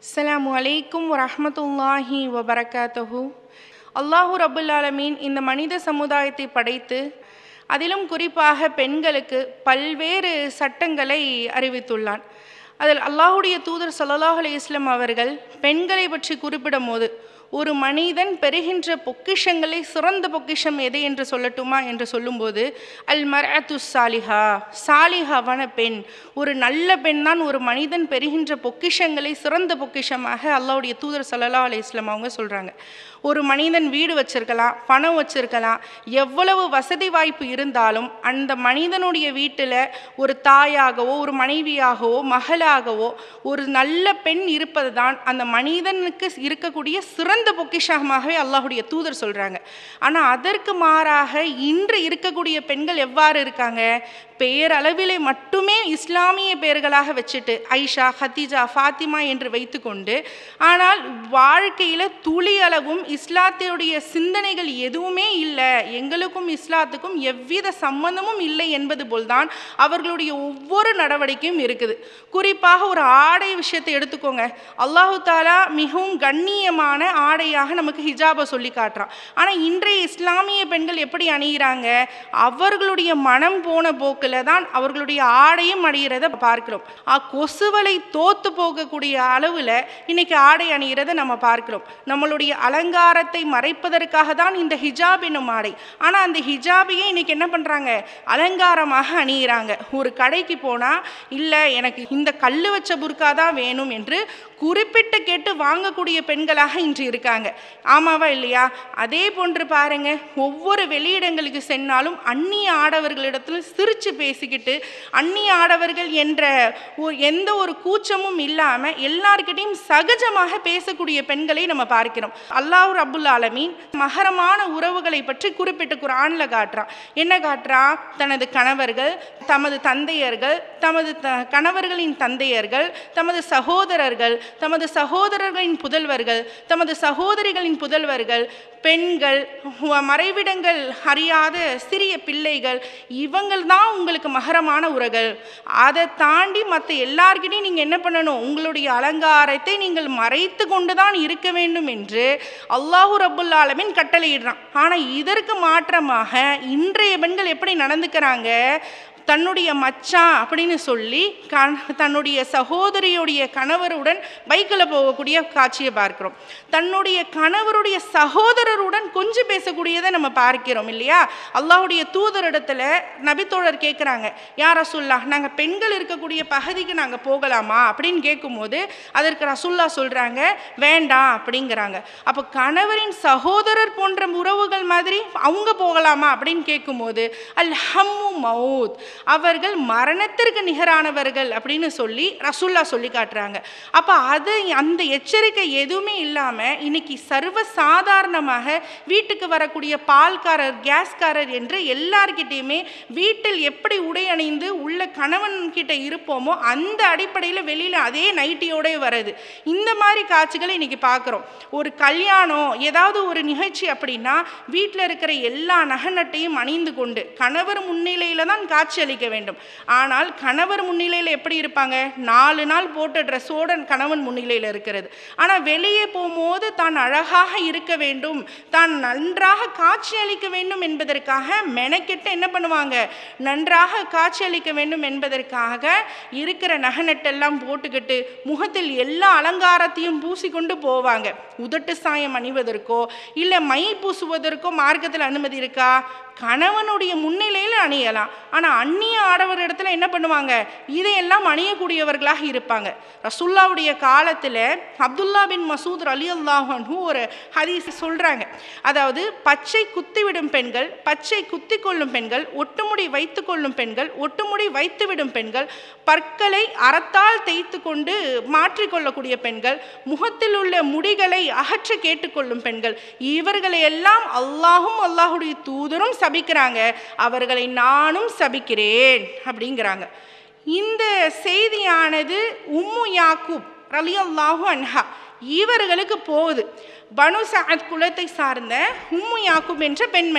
அஸ்ஸலாமு அலைக்கும் வரஹ்மத்துல்லாஹி வபரகாத்தஹு அல்லாஹு ரபுல் ஆலமீன் இந்த மனித சமுதாயத்தை படைத்து அதிலும் குறிப்பாக பெண்களுக்கு பல்வேறு சட்டங்களை அறிவித்துள்ளான் அதில் அல்லாஹுடைய தூதர் ஸல்லல்லாஹு அலைஹி வஸல்லம் அவர்கள் பெண்களை பற்றி குறிப்பிடும் போது ஒரு மனிதன் பெறுகின்ற பொக்கிஷங்களை சிறந்த பொக்கிஷம் எது என்று சொல்லட்டுமா என்று சொல்லும்போது அல் மர்அத்து சாலிஹா சாலிஹாவான பெண் ஒரு நல்ல பெண் தான் ஒரு மனிதன் பெறுகின்ற பொக்கிஷங்களை சிறந்த பொக்கிஷமாக அல்லாஹ்வுடைய தூதர் ஸல்லல்லாஹு அலைஹி வஸல்லம் அவங்க சொல்கிறாங்க ஒரு மனிதன் வீடு வச்சிருக்கலாம் பணம் வச்சிருக்கலாம் எவ்வளவு வசதி வாய்ப்பு இருந்தாலும் அந்த மனிதனுடைய வீட்டில் ஒரு தாயாகவோ ஒரு மனைவியாகவோ மகளாகவோ ஒரு நல்ல பெண் இருப்பது தான் அந்த மனிதனுக்கு இருக்கக்கூடிய சிறந்த பொக்கிஷமாகவே அல்லாஹுடைய தூதர் சொல்கிறாங்க ஆனால் அதற்கு மாறாக இன்று இருக்கக்கூடிய பெண்கள் எவ்வாறு இருக்காங்க பெயரளவிலே மட்டுமே இஸ்லாமிய பெயர்களாக வச்சுட்டு ஐஷா ஹத்தீஜா ஃபாத்திமா என்று வைத்துக்கொண்டு ஆனால் வாழ்க்கையில் துளி அளவும் இஸ்லாத்தினுடைய சிந்தனைகள் எதுவுமே இல்லை எங்களுக்கும் இஸ்லாத்துக்கும் எவ்வித சம்பந்தமும் இல்லை என்பது போல்தான் அவர்களுடைய ஒவ்வொரு நடவடிக்கையும் இருக்குது குறிப்பாக ஒரு ஆடை விஷயத்தை எடுத்துக்கோங்க அல்லாஹு தாலா மிகவும் கண்ணியமான ஆடையாக நமக்கு ஹிஜாபை சொல்லி காட்டுறான் ஆனால் இன்றைய இஸ்லாமிய பெண்கள் எப்படி அணிகிறாங்க அவர்களுடைய மனம் போன போக்கில் தான் அவர்களுடைய ஆடையும் அணிகிறத பார்க்கிறோம் ஆ, கொசுவலை தோத்து போகக்கூடிய அளவில் இன்னைக்கு ஆடை அணிகிறத நம்ம பார்க்கிறோம் நம்மளுடைய அலங்காரத்தை மறைப்பதற்காக தான் இந்த ஹிஜாப் என்னும் ஆடை ஆனால் அந்த ஹிஜாபையே இன்னைக்கு என்ன பண்ணுறாங்க அலங்காரமாக அணிகிறாங்க ஒரு கடைக்கு போனால் இல்லை எனக்கு இந்த கல் வச்ச புர்கா தான் வேணும் என்று குறிப்பிட்டு கேட்டு வாங்கக்கூடிய பெண்களாக இன்று இருக்காங்க ஆமாவா இல்லையா அதே போன்று பாருங்க ஒவ்வொரு வெளியிடங்களுக்கு சென்னாலும் அந்நிய ஆடவர்களிடத்துல சிரித்து பேசிக்கிட்டு அந்நிய ஆடவர்கள் என்ற ஒரு எந்த ஒரு கூச்சமும் இல்லாமல் எல்லார்கிட்டையும் சகஜமாக பேசக்கூடிய பெண்களை நம்ம பார்க்கிறோம் அல்லாஹ் ரபுல் ஆலமீன் மகரமான உறவுகளை பற்றி குறிப்பிட்டு குரான்ல காட்டுறான் என்ன காட்டுறான் தனது கணவர்கள் தமது தந்தையர்கள் தமது த கணவர்களின் தந்தையர்கள் தமது சகோதரர்கள் தமது சகோதரர்களின் புதல்வர்கள் தமது சகோதரிகளின் புதல்வர்கள் பெண்கள் உ- மறைவிடங்கள் அறியாத சிறிய பிள்ளைகள் இவங்கள் தான் உங்களுக்கு மகரமான உறவுகள் அதை தாண்டி மற்ற எல்லார்கிட்டையும் நீங்கள் என்ன பண்ணணும் உங்களுடைய அலங்காரத்தை நீங்கள் மறைத்து கொண்டு தான் இருக்க வேண்டும் என்று அல்லாஹு ரப்புல் ஆலமீன் கட்டளையிடுறான் ஆனால் இதற்கு மாற்றமாக இன்றைய பெண்கள் எப்படி நடந்துக்கிறாங்க தன்னுடைய மச்சான் அப்படின்னு சொல்லி கண் தன்னுடைய சகோதரியுடைய கணவருடன் பைக்கில் போகக்கூடிய காட்சியை பார்க்கிறோம் தன்னுடைய கணவருடைய சகோதரருடன் கொஞ்சம் பேசக்கூடியதை நம்ம பார்க்கிறோம் இல்லையா அல்லாஹ்வுடைய தூதரிடத்துல நபித்தோழர் கேட்குறாங்க யார் ரசுல்லா நாங்கள் பெண்கள் இருக்கக்கூடிய பகுதிக்கு நாங்கள் போகலாமா அப்படின்னு கேட்கும்போது அதற்கு ரசுல்லா சொல்கிறாங்க வேண்டாம் அப்படிங்கிறாங்க அப்போ கணவரின் சகோதரர் போன்ற உறவுகள் மாதிரி அவங்க போகலாமா அப்படின்னு கேட்கும்போது அல் ஹம்மு மவுத் அவர்கள் மரணத்திற்கு நிகரானவர்கள் அப்படின்னு சொல்லி ரசுல்லா சொல்லி காட்டுறாங்க அப்போ அது அந்த எச்சரிக்கை எதுவுமே இல்லாமல் இன்னைக்கு சர்வ சாதாரணமாக வீட்டுக்கு வரக்கூடிய பால்காரர் கேஸ்காரர் என்று எல்லார்கிட்டேயுமே வீட்டில் எப்படி உடை அணிந்து உள்ள கணவன் கிட்ட இருப்போமோ அந்த அடிப்படையில் வெளியில் அதே நைட்டியோட வருது இந்த மாதிரி காட்சிகளை இன்னைக்கு பார்க்குறோம் ஒரு கல்யாணம் ஏதாவது ஒரு நிகழ்ச்சி அப்படின்னா வீட்டில் இருக்கிற எல்லா நகநட்டையும் அணிந்து கொண்டு கணவர் முன்னிலையில் தான் காட்சி அளிக்க வேண்டும் ஆனால் கணவர் முன்னிலையில் எப்படி இருப்பாங்க நாலு நாள் போட்ட ட்ரெஸ்ஸோட கணவன் முன்னிலையில் இருக்கிறது ஆனால் வெளியே போகும்போது தான் அழகாக இருக்க வேண்டும் தான் நன்றாக காட்சி அளிக்க வேண்டும் என்பதற்காக மெனக்கெட்டு என்ன பண்ணுவாங்க நன்றாக காட்சி அளிக்க வேண்டும் என்பதற்காக இருக்கிற நகநட்டெல்லாம் போட்டுக்கிட்டு முகத்தில் எல்லா அலங்காரத்தையும் பூசிக்கொண்டு போவாங்க உதட்டு சாயம் அணிவதற்கோ இல்லை மை பூசுவதற்கோ மார்க்கத்தில் அனுமதி இருக்கா கணவனுடைய முன்னிலையில் அணியலாம் ஆனால் அந்நிய ஆடவர் இடத்துல என்ன பண்ணுவாங்க இதையெல்லாம் அணியக்கூடியவர்களாக இருப்பாங்க ரசுல்லாவுடைய காலத்தில் அப்துல்லா பின் மசூத் அலி அல்லாஹு ஒரு ஹதீஸ் சொல்கிறாங்க அதாவது பச்சை குத்திவிடும் பெண்கள் பச்சை குத்தி கொள்ளும் பெண்கள் ஒட்டுமுடி வைத்து கொள்ளும் பெண்கள் ஒட்டுமுடி வைத்துவிடும் பெண்கள் பற்களை அறத்தால் தேய்த்து கொண்டு மாற்றிக்கொள்ளக்கூடிய பெண்கள் முகத்தில் உள்ள முடிகளை அகற்ற கேட்டுக்கொள்ளும் பெண்கள் இவர்களை எல்லாம் அல்லாஹும் அல்லாஹுடைய தூதரும் சபிக்கிறாங்க அவர்களை நானும் சபிக்கிறேன் அப்படிங்கிறாங்க இந்த செய்தியானது உம்மு யாக்கூப் ரலியல்லாஹு அன்ஹா இவர்களுக்கு போகுது பனு சஅத் குலத்தை சார்ந்த உம்மு யாக்கூப் என்ற பெண்மணி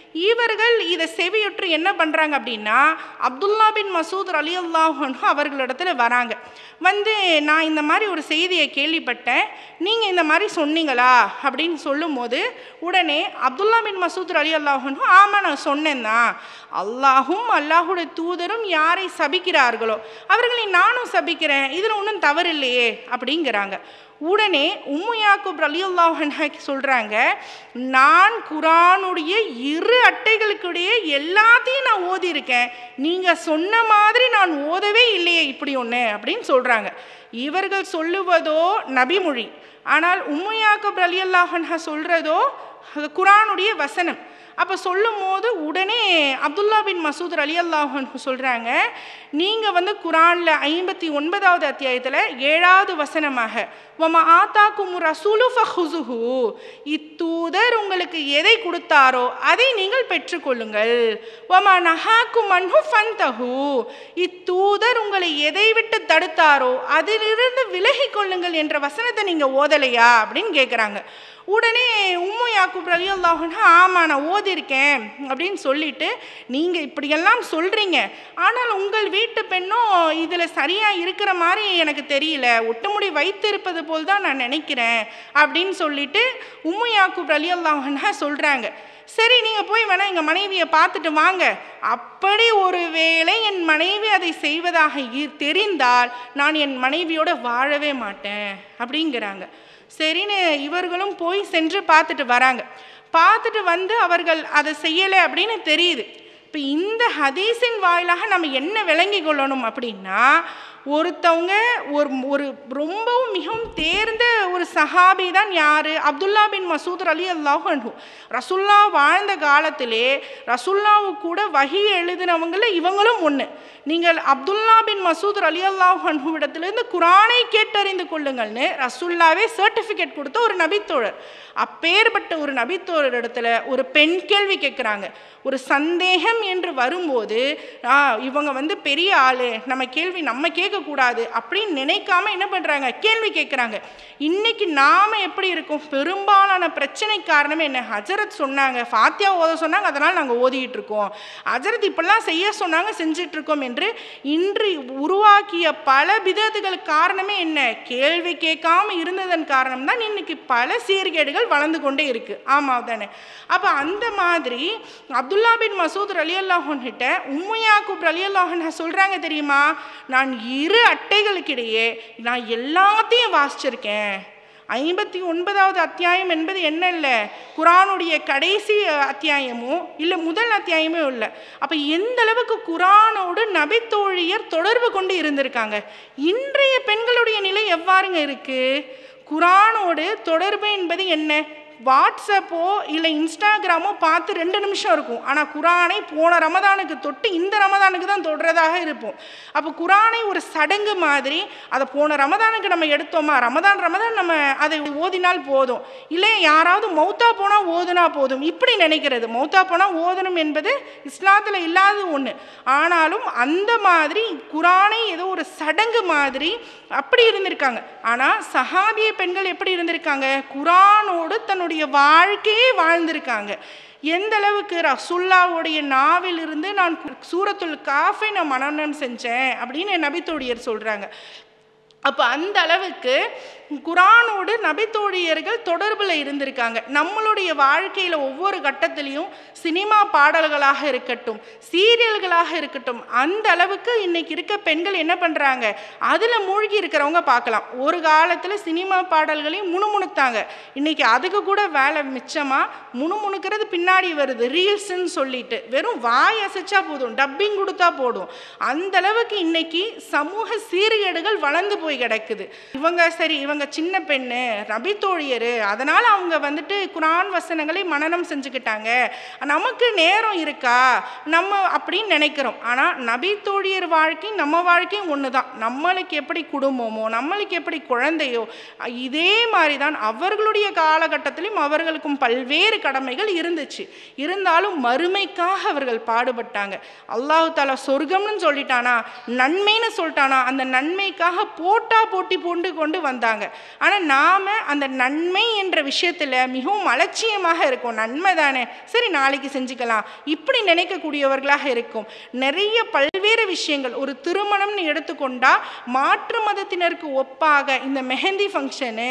இவர்கள் இதை செவியுற்று என்ன பண்ணுறாங்க அப்படின்னா அப்துல்லா பின் மசூத் அலி அல்லாஹனு அவர்களிடத்துல வராங்க வந்து நான் இந்த மாதிரி ஒரு செய்தியை கேள்விப்பட்டேன் நீங்கள் இந்த மாதிரி சொன்னீங்களா அப்படின்னு சொல்லும்போது உடனே அப்துல்லா பின் மசூத் அலி அல்லாஹனு ஆமாம் நான் சொன்னேன் தான் அல்லாஹும் அல்லாஹுடைய தூதரும் யாரை சபிக்கிறார்களோ அவர்களை நானும் சபிக்கிறேன் இதில் ஒன்றும் தவறு இல்லையே அப்படிங்கிறாங்க உடனே உம்மு யாக்கூப் அலி அல்லாஹன்ஹாக்கி சொல்கிறாங்க நான் குரானுடைய இரு அட்டைகளுக்குடைய எல்லாத்தையும் நான் ஓதியிருக்கேன் நீங்கள் சொன்ன மாதிரி நான் ஓதவே இல்லையே இப்படி ஒன்று அப்படின்னு சொல்கிறாங்க இவர்கள் சொல்லுவதோ நபிமொழி ஆனால் உம்மு யாக்கூப் அலி அல்லாஹன்ஹா சொல்கிறதோ அது குரானுடைய வசனம் அப்போ சொல்லும் போது உடனே அப்துல்லா பின் மசூத் அலி அல்லாஹன் சொல்கிறாங்க நீங்கள் வந்து குரானில் ஐம்பத்தி ஒன்பதாவது அத்தியாயத்தில் ஏழாவது வசனமாக வம ஆத்தாக்கும் ரசூலு ஃபஹுசுஹு இத்தூதர் உங்களுக்கு எதை கொடுத்தாரோ அதை நீங்கள் பெற்றுக்கொள்ளுங்கள் வம நஹாக்கும் மன்ஹு ஃபந்தஹு இத்தூதர் உங்களை எதை விட்டு தடுத்தாரோ அதிலிருந்து விலகிக் கொள்ளுங்கள் என்ற வசனத்தை நீங்கள் ஓதலையா அப்படின்னு கேட்குறாங்க உடனே உம்மு யாக்கூப் ரவி அல்லாஹுன்னா ஆமாம் நான் ஓதியிருக்கேன் அப்படின்னு சொல்லிட்டு நீங்கள் இப்படியெல்லாம் சொல்கிறீங்க ஆனால் உங்கள் வீட்டு பெண்ணும் இதில் சரியாக இருக்கிற மாதிரி எனக்கு தெரியல ஒட்டுமுடி வைத்திருப்பது போல் தான் நான் நினைக்கிறேன் அப்படின்னு சொல்லிட்டு உம்மு யாக்கூப் ரலி அல்லாஹன்னா சொல்கிறாங்க சரி நீங்கள் போய் வேணால் எங்கள் மனைவியை பார்த்துட்டு வாங்க அப்படி ஒரு வேளை என் மனைவி அதை செய்வதாக இ- தெரிந்தால் நான் என் மனைவியோட வாழவே மாட்டேன் அப்படிங்கிறாங்க சரின்னு இவர்களும் போய் சென்று பார்த்துட்டு வராங்க பார்த்துட்டு வந்து அவர்கள் அதை செய்யலை அப்படின்னு தெரியுது இப்போ இந்த ஹதீஸின் வாயிலாக நம்ம என்ன விளங்கி கொள்ளணும் அப்படின்னா ஒருத்தவங்க ஒரு ஒரு ரொம்பவும் மிகவும் தேர்ந்த ஒரு சஹாபி தான் யார் அப்துல்லா பின் மசூத் அலி அல்லாஹு ரசுல்லா வாழ்ந்த காலத்திலே ரசுல்லாவு கூட வகி எழுதினவங்கள இவங்களும் ஒன்று நீங்கள் அப்துல்லா பின் மசூத் அலி அல்லாஹு இடத்துலேருந்து குரானை கேட்டறிந்து கொள்ளுங்கள்னு ரசுல்லாவே சர்டிஃபிகேட் கொடுத்த ஒரு நபித்தோழர் அப்பேற்பட்ட ஒரு நபித்தோழர் இடத்துல ஒரு பெண் கேள்வி கேட்குறாங்க ஒரு சந்தேகம் என்று வரும்போது ஆ இவங்க வந்து பெரிய ஆளு நம்ம கேள்வி நம்ம கேட்கக்கூடாது அப்படின்னு நினைக்காம என்ன பண்ணுறாங்க கேள்வி கேட்குறாங்க இன்னைக்கு நாம் எப்படி இருக்கோம் பெரும்பாலான பிரச்சனை காரணமே என்ன ஹஜரத் சொன்னாங்க ஃபாத்தியா ஓத சொன்னாங்க அதனால் நாங்கள் ஓதிக்கிட்டு இருக்கோம் ஹஜரத் இப்படிலாம் செய்ய சொன்னாங்க செஞ்சுட்டு இருக்கோம் என்று இன்று உருவாக்கிய பல பிதத்துகளுக்கு காரணமே என்ன கேள்வி கேட்காம இருந்ததன் காரணம் தான் இன்னைக்கு பல சீர்கேடுகள் வளர்ந்து கொண்டே இருக்கு ஆமாம் தானே அப்போ அந்த மாதிரி அப்துல்லா பின் மசூத் அலி அல்லாஹன்கிட்ட உம்மையாக்கூப் அலி அல்லாஹன் சொல்கிறாங்க தெரியுமா நான் இரு அட்டைகளுக்கிடையே நான் எல்லாத்தையும் வாசிச்சிருக்கேன் ஐம்பத்தி ஒன்பதாவது அத்தியாயம் என்பது என்ன இல்லை குரானுடைய கடைசி அஹ், அத்தியாயமோ இல்லை முதல் அத்தியாயமோ இல்லை அப்போ எந்த அளவுக்கு குரானோடு நபித்தோழியர் தொடர்பு கொண்டு இருந்திருக்காங்க இன்றைய பெண்களுடைய நிலை எவ்வாறுங்க இருக்கு குரானோடு தொடர்பு என்பது என்ன வாட்ஸ்அப்போ இல்லை இன்ஸ்டாகிராமோ பார்த்து ரெண்டு நிமிஷம் இருக்கும் ஆனால் குரானை போன ரமதானுக்கு தொட்டு இந்த ரமதானுக்கு தான் தொடுறதாக இருப்போம் அப்போ குரானை ஒரு சடங்கு மாதிரி அதை போன ரமதானுக்கு நம்ம எடுத்தோமா ரமதான் ரமதான் நம்ம அதை ஓதினால் போதும் இல்லை யாராவது மௌத்தா போனால் ஓதுனா போதும் இப்படி நினைக்கிறது மௌத்தா போனால் ஓதணும் என்பது இஸ்லாத்தில் இல்லாத ஒன்று ஆனாலும் அந்த மாதிரி குரானை ஏதோ ஒரு சடங்கு மாதிரி அப்படி இருந்திருக்காங்க ஆனால் சஹாபிய பெண்கள் எப்படி இருந்திருக்காங்க குரானோடு தன்னுடைய வாழ்க்கையே வாழ்ந்திருக்காங்க எந்த அளவுக்கு ரசுல்லாவுடைய நாவிலிருந்து நான் கு- சூரத்துல் காஃபை நான் மனனம் செஞ்சேன் அப்படின்னு நபித்தோடியர் சொல்கிறாங்க அப்போ அந்த அளவுக்கு குரானோடு நபித்தோழியர்கள் தொடர்பில் இருந்திருக்காங்க நம்மளுடைய வாழ்க்கையில் ஒவ்வொரு கட்டத்திலையும் சினிமா பாடல்களாக இருக்கட்டும் சீரியல்களாக இருக்கட்டும் அந்த அளவுக்கு இன்னைக்கு இருக்க பெண்கள் என்ன பண்ணுறாங்க அதில் மூழ்கி இருக்கிறவங்க பார்க்கலாம் ஒரு காலத்தில் சினிமா பாடல்களையும் முணுமுணுத்தாங்க இன்னைக்கு அதுக்கு கூட வேலை மிச்சமாக முணுமுணுக்கிறது பின்னாடி வருது ரீல்ஸ்ன்னு சொல்லிட்டு வெறும் வாய் அசைச்சா போதும் டப்பிங் கொடுத்தா போதும் அந்த அளவுக்கு இன்னைக்கு சமூக சீர்கேடுகள் வளர்ந்து போய் கிடக்குது இவங்க சரி இவங்க சின்ன பெண்ணு நபித்தோழியர் அதனால் அவங்க வந்துட்டு குரான் வசனங்களை மனனம் செஞ்சுக்கிட்டாங்க நமக்கு நேரம் இருக்கா நம்ம அப்படின்னு நினைக்கிறோம் ஆனால் நபித்தோழியர் வாழ்க்கை நம்ம வாழ்க்கையும் ஒன்று தான் நம்மளுக்கு எப்படி குடும்பமோ நம்மளுக்கு எப்படி குழந்தையோ இதே மாதிரி தான் அவர்களுடைய காலகட்டத்திலும் அவர்களுக்கும் பல்வேறு கடமைகள் இருந்துச்சு இருந்தாலும் மறுமைக்காக அவர்கள் பாடுபட்டாங்க அல்லாஹ் தாலா சொர்க்கம்னு சொல்லிட்டானா நன்மைன்னு சொல்லிட்டானா அந்த நன்மைக்காக போட்டா போட்டி போண்டு கொண்டு வந்தாங்க ஆனால் நாம் அந்த நன்மை என்ற விஷயத்தில் மிகவும் அலட்சியமாக இருக்கும் நன்மை தானே சரி நாளைக்கு செஞ்சுக்கலாம் இப்படி நினைக்கக்கூடியவர்களாக இருக்கும் நிறைய பல்வேறு விஷயங்கள் ஒரு திருமணம்னு எடுத்துக்கொண்டா மாற்று மதத்தினருக்கு ஒப்பாக இந்த மெஹந்தி ஃபங்க்ஷனு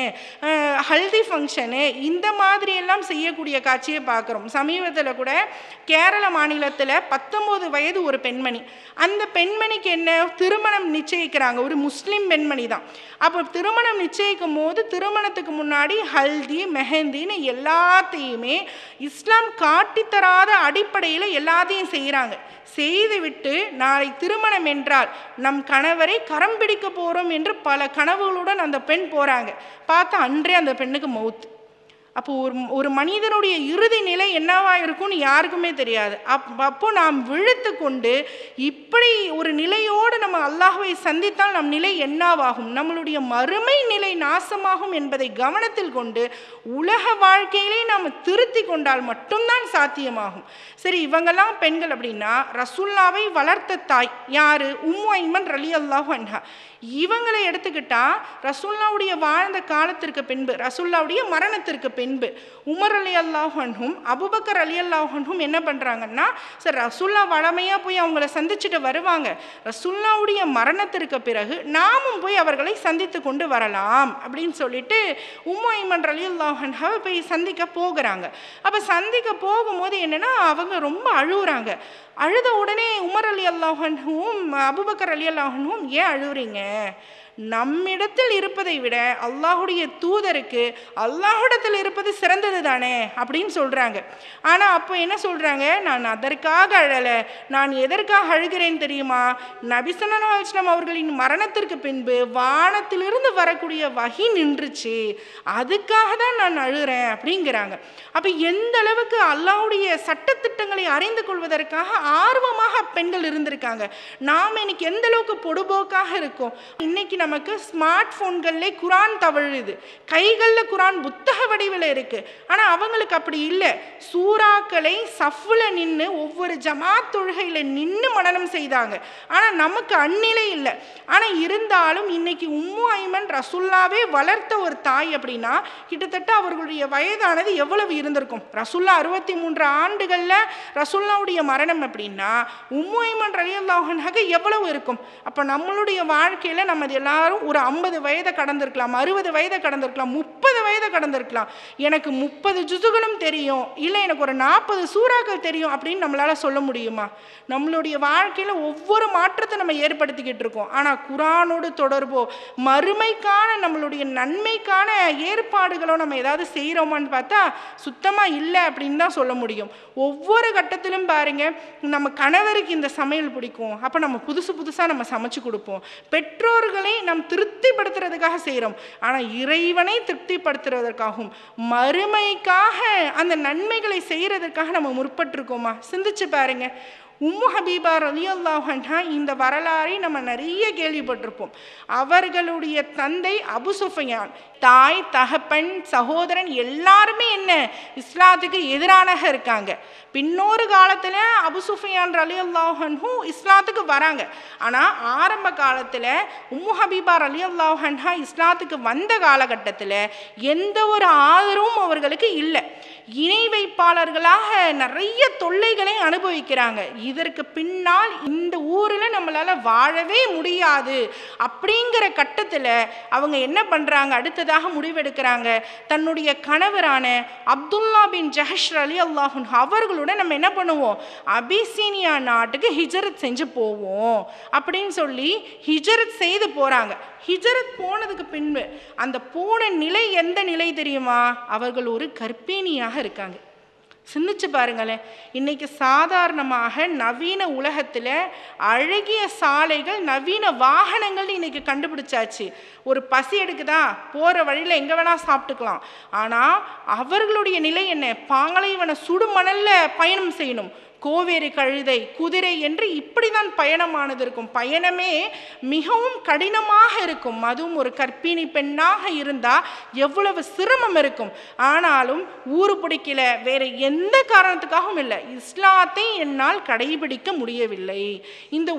ஹல்தி ஃபங்க்ஷனு இந்த மாதிரி எல்லாம் செய்யக்கூடிய காட்சியை பார்க்குறோம் சமீபத்தில் கூட கேரள மாநிலத்தில் பத்தொம்போது வயது ஒரு பெண்மணி அந்த பெண்மணிக்கு என்ன திருமணம் நிச்சயிக்கிறாங்க ஒரு முஸ்லீம் பெண்மணி தான் அப்போ திருமணம் நிச்சயிக்கும் போது திருமணத்துக்கு முன்னாடி ஹல்தி மெஹந்தின்னு எல்லாத்தையுமே இஸ்லாம் காட்டித்தராத அடிப்படையில் எல்லாத்தையும் செய்கிறாங்க செய்துவிட்டு நாளை திருமணம் என்றால் நம் கணவரை கரம் பிடிக்க போகிறோம் என்று பல கனவுகளுடன் அந்த பெண் போகிறாங்க பார்த்தா அன்றே அந்த பெண்ணுக்கு மவுத்து அப்போ ஒரு ஒரு மனிதனுடைய இறுதி நிலை என்னவா இருக்கும்னு யாருக்குமே தெரியாது அப் அப்போ நாம் விழுத்து கொண்டு இப்படி ஒரு நிலையோடு நம்ம அல்லாஹ்வை சந்தித்தால் நம் நிலை என்னவாகும் நம்மளுடைய மறுமை நிலை நாசமாகும் என்பதை கவனத்தில் கொண்டு உலக வாழ்க்கையிலே நாம் திருத்தி கொண்டால் மட்டும்தான் சாத்தியமாகும் சரி இவங்கெல்லாம் பெண்கள் அப்படின்னா ரசுல்லாவை வளர்த்த தாய் யாரு உம்மு ஐமன் ரலி அல்லாஹு அன்ஹா இவங்களை எடுத்துக்கிட்டா ரசுல்லாவுடைய வாழ்ந்த காலத்திற்கு பின்பு ரசுல்லாவுடைய மரணத்திற்கு பின்பு உமர் அலி அல்லாஹன்ஹும் அபுபக்கர் அலி அல்லாஹன்ஹும் என்ன பண்ணுறாங்கன்னா சார் ரசுல்லா வளமையாக போய் அவங்கள சந்திச்சுட்டு வருவாங்க ரசுல்லாவுடைய மரணத்திற்கு பிறகு நாமும் போய் அவர்களை சந்தித்து கொண்டு வரலாம் அப்படின்னு சொல்லிட்டு உம்மு ஐமன் அலி அல்லாஹன்ஹாவை போய் சந்திக்க போகிறாங்க அப்போ சந்திக்க போகும்போது என்னென்னா அவங்க ரொம்ப அழுகுறாங்க அழுத உடனே உமர் அலி அல்லாஹன்ஹும் அபுபக்கர் அலி அல்லாஹன்ஹும் ஏன் அழுகுறீங்க நம்மிடத்தில் இருப்பதை விட அல்லாஹுடைய தூதருக்கு அல்லாஹிடத்தில் இருப்பது சிறந்தது தானே அப்படின்னு சொல்கிறாங்க ஆனால் அப்போ என்ன சொல்கிறாங்க நான் அதற்காக அழலை நான் எதற்காக அழுகிறேன் தெரியுமா நபிசல்லா இஸ்லாம் அவர்களின் மரணத்திற்கு பின்பு வானத்திலிருந்து வரக்கூடிய வகி நின்றுச்சு அதுக்காக தான் நான் அழுகிறேன் அப்படிங்கிறாங்க அப்போ எந்த அளவுக்கு அல்லாஹுடைய சட்டத்திட்டங்களை அறிந்து கொள்வதற்காக ஆர்வமாக பெண்கள் இருந்திருக்காங்க நாம் இன்னைக்கு எந்த அளவுக்கு பொடுபோக்காக இருக்கோம் இன்னைக்கு நமக்கு ஸ்மார்ட் ஃபோன்கள்லே குரான் தவழுது கைகளில் குரான் புத்தக வடிவில் இருக்கு ஆனால் அவங்களுக்கு அப்படி இல்லை சூறாக்களை சஃப்ல நின்று ஒவ்வொரு ஜமாத் தொழுகையில் நின்று மனனம் செய்தாங்க ஆனால் நமக்கு அந்நிலை இல்லை ஆனால் இருந்தாலும் இன்னைக்கு உம்மு ஐமன் ரசுல்லாவே வளர்த்த ஒரு தாய் அப்படின்னா கிட்டத்தட்ட அவர்களுடைய வயதானது எவ்வளவு இருந்திருக்கும் ரசுல்லா அறுபத்தி மூன்று ஆண்டுகளில் ரசுல்லாவுடைய மரணம் அப்படின்னா உம்மு ஐமன் ரலியல்லாஹனாக எவ்வளவு இருக்கும் அப்போ நம்மளுடைய வாழ்க்கையில் நம்ம எல்லாரும் ஒரு ஐம்பது வயதை கடந்திருக்கலாம் அறுபது வயதை கடந்திருக்கலாம் முப்பது வயதை கடந்திருக்கலாம் எனக்கு முப்பது ஜுசுகளும் தெரியும் இல்லை எனக்கு ஒரு நாற்பது சூறாக்கள் தெரியும் அப்படின்னு நம்மளால் சொல்ல முடியுமா நம்மளுடைய வாழ்க்கையில் ஒவ்வொரு மாற்றத்தை நம்ம ஏற்படுத்திக்கிட்டு இருக்கோம் ஆனால் குரானோடு தொடர்போ மறுமைக்கான நம்மளுடைய நன்மைக்கான ஏற்பாடுகளோ நம்ம ஏதாவது செய்கிறோமான்னு பார்த்தா சுத்தமாக இல்லை அப்படின்னு தான் சொல்ல முடியும் ஒவ்வொரு கட்டத்திலும் பாருங்க நம்ம கணவருக்கு இந்த சமையல் பிடிக்கும் அப்போ நம்ம புதுசு புதுசாக நம்ம சமைச்சு கொடுப்போம் பெற்றோர்களை நாம் திருப்திப்படுத்துறதுக்காக செய்கிறோம் ஆனால் இறைவனை திருப்திப்படுத்துறதற்காகவும் மறுமைக்காக அந்த நன்மைகளை செய்கிறதுக்காக நம்ம முற்பட்டிருக்கோமா சிந்திச்சு பாருங்க உம்மு ஹபீபா ரலி அல்லாஹா இந்த வரலாறை நம்ம நிறைய கேள்விப்பட்டிருப்போம் அவர்களுடைய தந்தை அபு சுஃபையான் தாய் தகப்பன் சகோதரன் எல்லாருமே என்ன இஸ்லாத்துக்கு எதிரானக இருக்காங்க பின்னொரு காலத்தில் அபு சுஃபியான் ரலி அல்லாஹன்ஹும் இஸ்லாத்துக்கு வராங்க ஆனால் ஆரம்ப காலத்தில் உம்மு ஹபீபா ரலி அல்லாஹன்ஹா இஸ்லாத்துக்கு வந்த காலகட்டத்தில் எந்த ஒரு ஆதரவும் அவர்களுக்கு இல்லை இணை வைப்பாளர்களாக நிறைய தொல்லைகளை அனுபவிக்கிறாங்க இதற்கு பின்னால் இந்த ஊரில் நம்மளால் வாழவே முடியாது அப்படிங்கிற கட்டத்தில் அவங்க என்ன பண்ணுறாங்க அடுத்ததாக முடிவெடுக்கிறாங்க தன்னுடைய கணவரான அப்துல்லா பின் ஜஹஷ் அலி அல்லாஹுன் அவர்களுடன் நம்ம என்ன பண்ணுவோம் அபிசீனியா நாட்டுக்கு ஹிஜரத் செஞ்சு போவோம் அப்படின்னு சொல்லி ஹிஜரத் செய்து போகிறாங்க ஹிஜரத் போனதுக்கு பின்பு அந்த போன நிலை எந்த நிலை தெரியுமா அவர்கள் ஒரு கர்ப்பிணியாக இருக்காங்க சிந்திச்சு பாருங்களேன் இன்னைக்கு சாதாரணமாக நவீன உலகத்தில் அழகிய சாலைகள் நவீன வாகனங்கள் இன்னைக்கு கண்டுபிடிச்சாச்சு ஒரு பசி எடுக்குதா போகிற வழியில் எங்கே வேணால் சாப்பிட்டுக்கலாம் ஆனால் அவர்களுடைய நிலை என்ன பாங்கலைவன சுடுமணலில் பயணம் செய்யணும் கோவேரி கழுதை குதிரை என்று இப்படி தான் பயணமானது இருக்கும் பயணமே மிகவும் கடினமாக இருக்கும் அதுவும் ஒரு கர்ப்பிணி பெண்ணாக இருந்தால் எவ்வளவு சிரமம் இருக்கும் ஆனாலும் ஊரு பிடிக்கல வேற எந்த காரணத்துக்காகவும் இல்லை இஸ்லாத்தை என்னால் கடைபிடிக்க முடியவில்லை இந்த ஒற்றை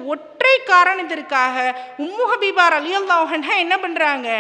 அடிப்படை காரணத்திற்காக உம்மு ஹபீபார் அலி அல்லாஹன்ஹா என்ன பண்ணுறாங்க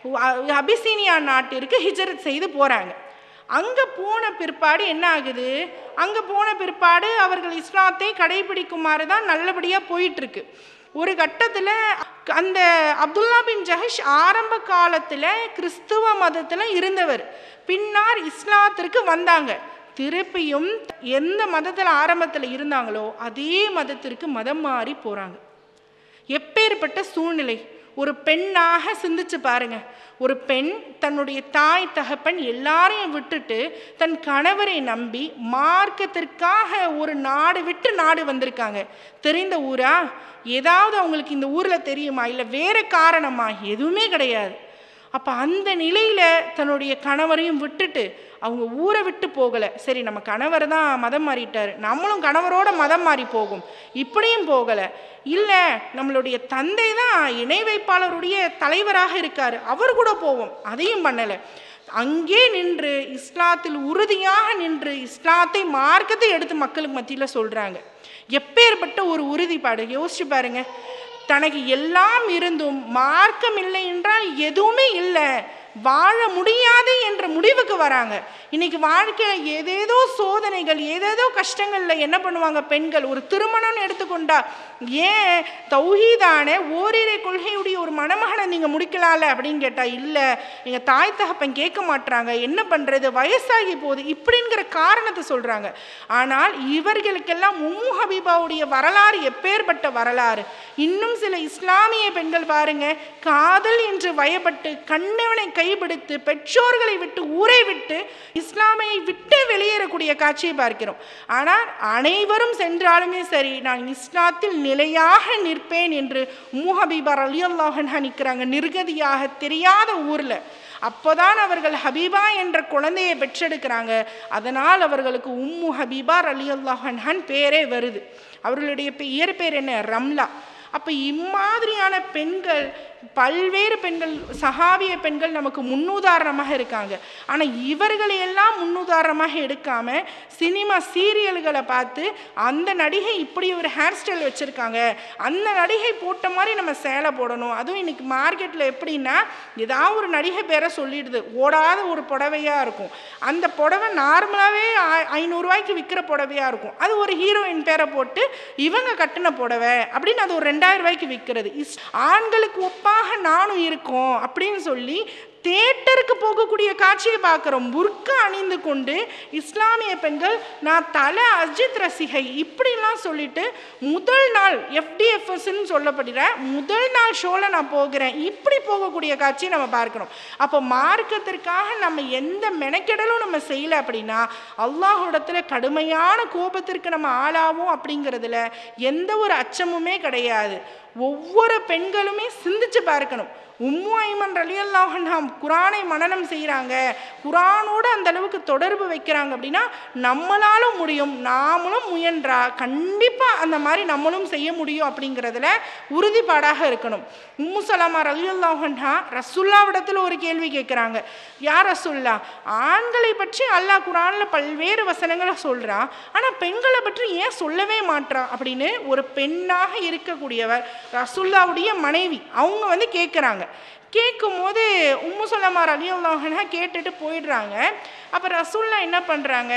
அபிசீனியா நாட்டிற்கு ஹிஜரத் செய்து போகிறாங்க அங்கே போன பிற்பாடு என்ன ஆகுது அங்கே போன பிற்பாடு அவர்கள் இஸ்லாத்தை கடைபிடிக்குமாறு தான் நல்லபடியாக போயிட்டுருக்கு ஒரு கட்டத்தில் அந்த அப்துல்லா பின் ஜஹஷ் ஆரம்ப காலத்தில் கிறிஸ்துவ மதத்தில் இருந்தவர் பின்னார் இஸ்லாத்திற்கு வந்தாங்க திருப்பியும் எந்த மதத்தில் ஆரம்பத்தில் இருந்தாங்களோ அதே மதத்திற்கு மதம் மாறி போகிறாங்க எப்பேற்பட்ட சூழ்நிலை ஒரு பெண்ணாக சிந்திச்சு பாருங்க ஒரு பெண் தன்னுடைய தாய் தகப்பன் எல்லாரையும் விட்டுட்டு தன் கணவரை நம்பி மார்க்கத்திற்காக ஒரு நாடு விட்டு நாடு வந்திருக்காங்க தெரிந்த ஊரா ஏதாவது அவங்களுக்கு இந்த ஊரில் தெரியுமா இல்லை வேற காரணமா எதுவுமே கிடையாது அப்போ அந்த நிலையில் தன்னுடைய கணவரையும் விட்டுட்டு அவங்க ஊரை விட்டு போகலை சரி நம்ம கணவர் தான் மதம் மாறிட்டார் நம்மளும் கணவரோட மதம் மாறி போகும் இப்படியும் போகலை இல்லை நம்மளுடைய தந்தை தான் இணை வைப்பாளருடைய தலைவராக இருக்கார் அவர் கூட போவோம் அதையும் பண்ணலை அங்கே நின்று இஸ்லாத்தில் உறுதியாக நின்று இஸ்லாத்தை மார்க்கத்தை எடுத்து மக்களுக்கு மத்தியில் சொல்கிறாங்க எப்பேற்பட்ட ஒரு உறுதிப்பாடு யோசிச்சு பாருங்க தனக்கு எல்லாம் இருந்தும் மார்க்கம் இல்லை என்றால் எதுவுமே இல்லை வாழ முடியாது என்ற முடிவுக்கு வராங்க இன்னைக்கு வாழ்க்கையில் ஏதேதோ சோதனைகள் ஏதேதோ கஷ்டங்களில் என்ன பண்ணுவாங்க பெண்கள் ஒரு திருமணம்னு எடுத்துக்கொண்டா ஏன் தௌஹீதான ஓரிரை கொள்கையுடைய ஒரு மணமகனை நீங்கள் முடிக்கலாம்ல அப்படின்னு கேட்டால் இல்லை எங்கள் தாய் தகப்பன் கேட்க மாட்றாங்க என்ன பண்ணுறது வயசாகி போகுது இப்படிங்கிற காரணத்தை சொல்கிறாங்க ஆனால் இவர்களுக்கெல்லாம் உம்மு ஹபீபாவுடைய வரலாறு எப்பேற்பட்ட வரலாறு இன்னும் சில இஸ்லாமிய பெண்கள் பாருங்க காதல் என்று வயப்பட்டு கண்ணவனை கைபிடித்து பெற்றோர்களை விட்டு ஊரை விட்டு இஸ்லாமையை விட்டு வெளியேறக்கூடிய காட்சியை பார்க்கிறோம் ஆனால் அனைவரும் சென்றாலுமே சரி நான் இஸ்லாத்தில் நிலையாக நிற்பேன் என்று முஹபீபர் அலி அல்லாஹன்ஹா நிற்கிறாங்க நிர்கதியாக தெரியாத ஊரில் அப்போதான் அவர்கள் ஹபீபா என்ற குழந்தையை பெற்றெடுக்கிறாங்க அதனால் அவர்களுக்கு உம்மு ஹபீபா அலி அல்லாஹன்ஹான் பேரே வருது அவர்களுடைய பெ- இயற்பெயர் என்ன ரம்லா அப்போ இம்மாதிரியான பெண்கள் பல்வேறு பெண்கள் சஹாபிய பெண்கள் நமக்கு முன்னுதாரணமாக இருக்காங்க ஆனால் இவர்களை எல்லாம் முன்னுதாரணமாக எடுக்காம சினிமா சீரியல்களை பார்த்து அந்த நடிகை இப்படி ஒரு ஹேர் ஸ்டைல் வச்சுருக்காங்க அந்த நடிகை போட்ட மாதிரி நம்ம சேலை போடணும் அதுவும் இன்னைக்கு மார்க்கெட்டில் எப்படின்னா ஏதாவது ஒரு நடிகை பேரை சொல்லிடுது ஓடாத ஒரு புடவையாக இருக்கும் அந்த புடவை நார்மலாகவே ஐநூறுரூவாய்க்கு விற்கிற புடவையாக இருக்கும் அது ஒரு ஹீரோயின் பேரை போட்டு இவங்க கட்டின புடவை அப்படின்னு அது ஒரு ரெண்டாயிரம் ரூபாய்க்கு விற்கிறது இஸ் ஆண்களுக்கு ஒப்பாக நானும் இருக்கோம் அப்படின்னு சொல்லி தேட்டருக்கு போகக்கூடிய காட்சியை பார்க்குறோம் புர்கா அணிந்து கொண்டு இஸ்லாமிய பெண்கள் நான் தலை அஜித் ரசிகை இப்படிலாம் சொல்லிட்டு முதல் நாள் எஃப்டிஎஃப்எஸ்ன்னு சொல்லப்படுகிற முதல் நாள் ஷோவில் நான் போகிறேன் இப்படி போகக்கூடிய காட்சியை நம்ம பார்க்கிறோம் அப்போ மார்க்கத்திற்காக நம்ம எந்த மெனக்கெடலும் நம்ம செய்யலை அப்படின்னா அல்லாஹ்விடத்துல கடுமையான கோபத்திற்கு நம்ம ஆளாவோம் அப்படிங்கிறதுல எந்த ஒரு அச்சமுமே கிடையாது ஒவ்வொரு பெண்களுமே சிந்திச்சு பார்க்கணும் உம்மு ஐமன் ரலி அல்லாஹன்ஹாம் குரானை மனனம் செய்கிறாங்க குரானோடு அந்த அளவுக்கு தொடர்பு வைக்கிறாங்க அப்படின்னா நம்மளாலும் முடியும் நாமளும் முயன்றா கண்டிப்பாக அந்த மாதிரி நம்மளும் செய்ய முடியும் அப்படிங்கிறதுல உறுதிப்பாடாக இருக்கணும் உம்மு சலாமா ரலி அல்லாஹன்ஹா ரசுல்லாவிடத்தில் ஒரு கேள்வி கேட்குறாங்க யார் ரசுல்லா ஆண்களை பற்றி அல்லாஹ் குரானில் பல்வேறு வசனங்களை சொல்கிறான் ஆனால் பெண்களை பற்றி ஏன் சொல்லவே மாட்றான் அப்படின்னு ஒரு பெண்ணாக இருக்கக்கூடியவர் ரசுல்லாவுடைய மனைவி அவங்க வந்து கேட்குறாங்க கேட்கும்போது உம்மு சொல்லமா ரலி அல்லாஹனா கேட்டுட்டு போயிடுறாங்க அப்போ ரசுல்லா என்ன பண்ணுறாங்க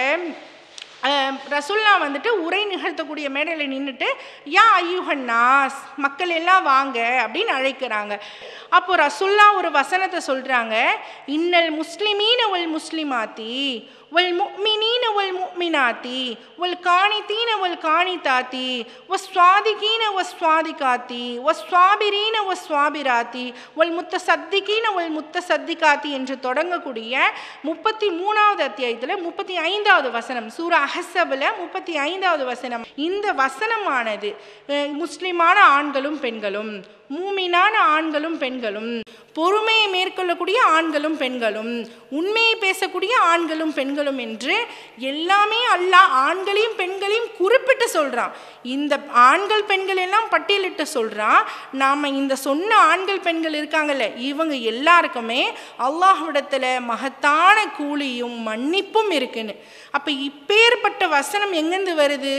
ரசுல்லா வந்துட்டு உரை நிகழ்த்தக்கூடிய மேடையில் நின்றுட்டு யா ஐயுஹன் நாஸ் மக்கள் எல்லாம் வாங்க அப்படின்னு அழைக்கிறாங்க அப்போ ரசுல்லா ஒரு வசனத்தை சொல்கிறாங்க இன்னல் முஸ்லிமீன ஒல் முஸ்லிமாத்தி ஒல் முக்மினீன ஒல் முக்மினாத்தி ஒல் காணித்தீன ஒல் காணித்தாத்தி ஒ ஸ்வாதிகீன ஒ ஸ்வாதிகாத்தி ஒ ஸ்வாபிரீன ஒ ஸ்வாபிராத்தி ஒல் முத்த சத்திகீன ஒல் முத்த சத்திகாத்தி என்று தொடங்கக்கூடிய முப்பத்தி மூணாவது அத்தியாயத்தில் முப்பத்தி ஐந்தாவது வசனம் சூரா அஹசபில் முப்பத்தி ஐந்தாவது வசனம் இந்த வசனமானது அஹ், முஸ்லிமான ஆண்களும் பெண்களும் மூமினான ஆண்களும் பெண்களும் பொறுமையை மேற்கொள்ளக்கூடிய ஆண்களும் பெண்களும் உண்மையை பேசக்கூடிய ஆண்களும் பெண்களும் என்று எல்லாமே அல்லாஹ் ஆண்களையும் பெண்களையும் குறிப்பிட்டு சொல்றான் இந்த ஆண்கள் பெண்கள் எல்லாம் பட்டியலிட்டு சொல்றான் நாம இந்த சொன்ன ஆண்கள் பெண்கள் இருக்காங்கல்ல இவங்க எல்லாருக்குமே அல்லாஹ்விடத்துல மகத்தான கூலியும் மன்னிப்பும் இருக்குன்னு அப்ப இப்பேற்பட்ட வசனம் எங்கேருந்து வருது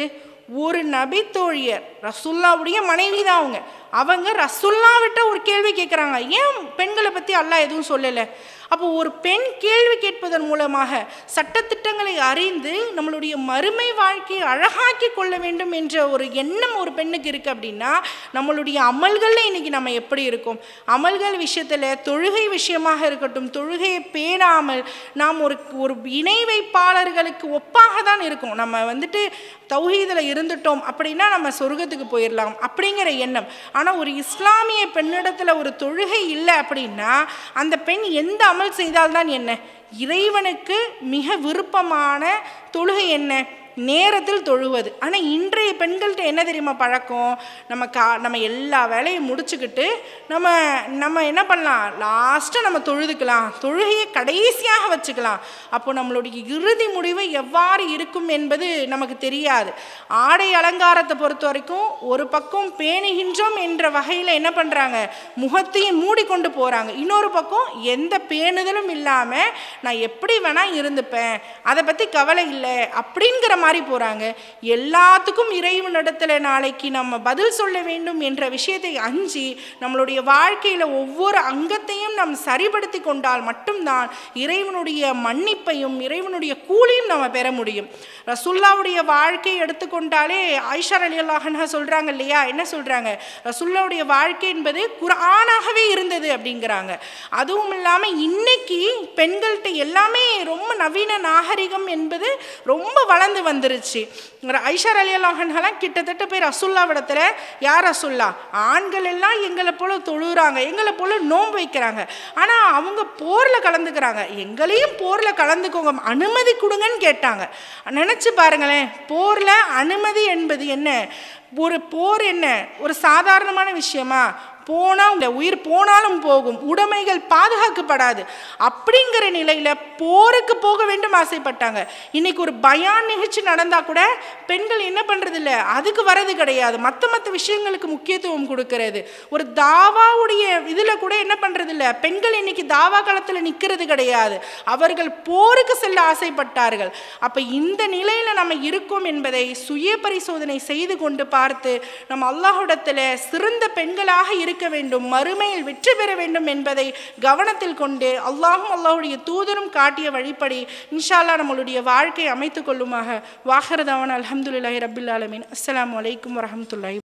ஒரு நபி தோழியர் ரசுல்லாவுடைய மனைவி தான் அவங்க அவங்க ரசுல்லாவிட்ட ஒரு கேள்வி கேட்குறாங்க ஏன் பெண்களை பற்றி அல்லாஹ் எதுவும் சொல்லலை அப்போ ஒரு பெண் கேள்வி கேட்பதன் மூலமாக சட்டத்திட்டங்களை அறிந்து நம்மளுடைய மறுமை வாழ்க்கையை அழகாக்கி கொள்ள வேண்டும் என்ற ஒரு எண்ணம் ஒரு பெண்ணுக்கு இருக்குது அப்படின்னா நம்மளுடைய அமல்களில் இன்னைக்கு நம்ம எப்படி இருக்கோம் அமல்கள் விஷயத்தில் தொழுகை விஷயமாக இருக்கட்டும் தொழுகையை பேணாமல் நாம் ஒரு ஒரு இணை வைப்பாளர்களுக்கு ஒப்பாக தான் இருக்கோம் நம்ம வந்துட்டு தௌஹீதில் இருந்துட்டோம் அப்படின்னா நம்ம சொர்க்கத்துக்கு போயிடலாம் அப்படிங்கிற எண்ணம் ஆனால் ஒரு இஸ்லாமிய பெண்ணிடத்தில் ஒரு தொழுகை இல்லை அப்படின்னா அந்த பெண் எந்த அமல் செய்தால்தான் என்ன இறைவனுக்கு மிக விருப்பமான தொழுகை என்ன நேரத்தில் தொழுவது ஆனால் இன்றைய பெண்கள்கிட்ட என்ன தெரியுமா பழக்கம் நம்ம கா நம்ம எல்லா வேலையும் முடிச்சுக்கிட்டு நம்ம நம்ம என்ன பண்ணலாம் லாஸ்ட்டாக நம்ம தொழுதுக்கலாம் தொழுகையை கடைசியாக வச்சுக்கலாம் அப்போ நம்மளுடைய இறுதி முடிவு எவ்வாறு இருக்கும் என்பது நமக்கு தெரியாது ஆடை அலங்காரத்தை பொறுத்த வரைக்கும் ஒரு பக்கம் பேணுகின்றோம் என்ற வகையில் என்ன பண்ணுறாங்க முகத்தையும் மூடிக்கொண்டு போகிறாங்க இன்னொரு பக்கம் எந்த பேணுதலும் இல்லாமல் நான் எப்படி வேணால் இருந்துப்பேன் அதை பற்றி கவலை இல்லை அப்படிங்கிற மாதிரி போகிறாங்க எல்லாத்துக்கும் இறைவனிடத்தில் நாளைக்கு நம்ம பதில் சொல்ல வேண்டும் என்ற விஷயத்தை அஞ்சி நம்மளுடைய வாழ்க்கையில் ஒவ்வொரு அங்கத்தையும் நாம் சரிபடுத்தி கொண்டால் மட்டும்தான் இறைவனுடைய மன்னிப்பையும் இறைவனுடைய கூலியும் நம்ம பெற முடியும் ரசுல்லாவுடைய வாழ்க்கையை எடுத்துக்கொண்டாலே ஐஷா அலி அல்லாஹனா சொல்கிறாங்க இல்லையா என்ன சொல்கிறாங்க ரசுல்லாவுடைய வாழ்க்கை என்பது குரானாகவே இருந்தது அப்படிங்கிறாங்க அதுவும் இல்லாமல் இன்னைக்கு பெண்கள்கிட்ட எல்லாமே ரொம்ப நவீன நாகரிகம் என்பது ரொம்ப வளர்ந்து வந்துருச்சு ஐஷர் அலி அல்லாஹன்லாம் கிட்டத்தட்ட போய் ரசுல்லாவிடத்தில் யார் ரசுல்லா ஆண்கள் எல்லாம் எங்களை போல தொழுகிறாங்க எங்களை போல நோன்பு வைக்கிறாங்க ஆனால் அவங்க போரில் கலந்துக்கிறாங்க எங்களையும் போரில் கலந்துக்கோங்க அனுமதி கொடுங்கன்னு கேட்டாங்க நினச்சி பாருங்களேன் போரில் அனுமதி என்பது என்ன ஒரு போர் என்ன ஒரு சாதாரணமான விஷயமா போனால் இந்த உயிர் போனாலும் போகும் உடைமைகள் பாதுகாக்கப்படாது அப்படிங்கிற நிலையில் போருக்கு போக வேண்டும் ஆசைப்பட்டாங்க இன்னைக்கு ஒரு பயான் நிகழ்ச்சி நடந்தால் கூட பெண்கள் என்ன பண்ணுறது இல்லை அதுக்கு வரது கிடையாது மற்ற மற்ற விஷயங்களுக்கு முக்கியத்துவம் கொடுக்கறது ஒரு தாவாவுடைய இதில் கூட என்ன பண்ணுறது இல்லை பெண்கள் இன்னைக்கு தாவா காலத்தில் நிற்கிறது கிடையாது அவர்கள் போருக்கு செல்ல ஆசைப்பட்டார்கள் அப்போ இந்த நிலையில் நம்ம இருக்கோம் என்பதை சுய பரிசோதனை செய்து கொண்டு பார்த்து நம்ம அல்லாஹ்விடத்தில் சிறந்த பெண்களாக இருக்க வேண்டும் மறுமையில் வெற்றி பெற வேண்டும் என்பதை கவனத்தில் கொண்டு அல்லாஹும் அல்லாஹுடைய தூதரும் காட்டிய வழிப்படி இன்ஷால்லா நம்மளுடைய வாழ்க்கையை அமைத்துக் கொள்ளுமாக வாஹரதவன் அலமதுல்லாஹி ரபில் ஆலமீன் அஸ்ஸலாமு அலைக்கும் வரஹமத்துல்லாஹி